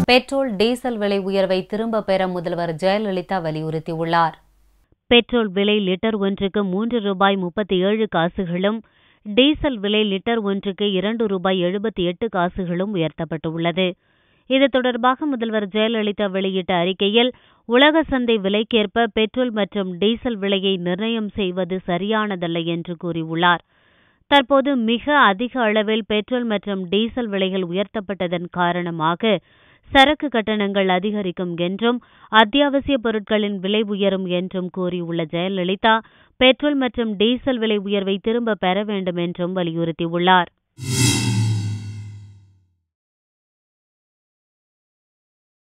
petrol diesel விலை உயர்வை திரும்ப பெற முதல்வர் ஜெயலலிதா வலியுறுத்தியுள்ளார் பெட்ரோல் விலை லிட்டர் ஒன்றுக்கு மூன்று ரூபாய் முப்பத்தி ஏழு காசுகளும் டீசல் விலை லிட்டர் ஒன்றுக்கு இரண்டு ரூபாய் எழுபத்தி எட்டு காசுகளும் உயர்த்தப்பட்டுள்ளது இது தொடர்பாக முதல்வர் ஜெயலலிதா வெளியிட்ட அறிக்கையில் உலக சந்தை விலைக்கேற்ப பெட்ரோல் மற்றும் டீசல் விலையை நிர்ணயம் செய்வது சரியானதல்ல என்று கூறியுள்ளார் தற்போது மிக அதிக அளவில் பெட்ரோல் மற்றும் டீசல் விலைகள் உயர்த்தப்பட்டதன் காரணமாக சரக்கு கட்டணங்கள் அதிகரிக்கும் என்றும் அத்தியாவசிய பொருட்களின் விலை உயரும் என்றும் கூறியுள்ள ஜெயலலிதா பெட்ரோல் மற்றும் டீசல் விலை உயர்வை திரும்ப பெற வேண்டும் என்றும் வலியுறுத்தியுள்ளார்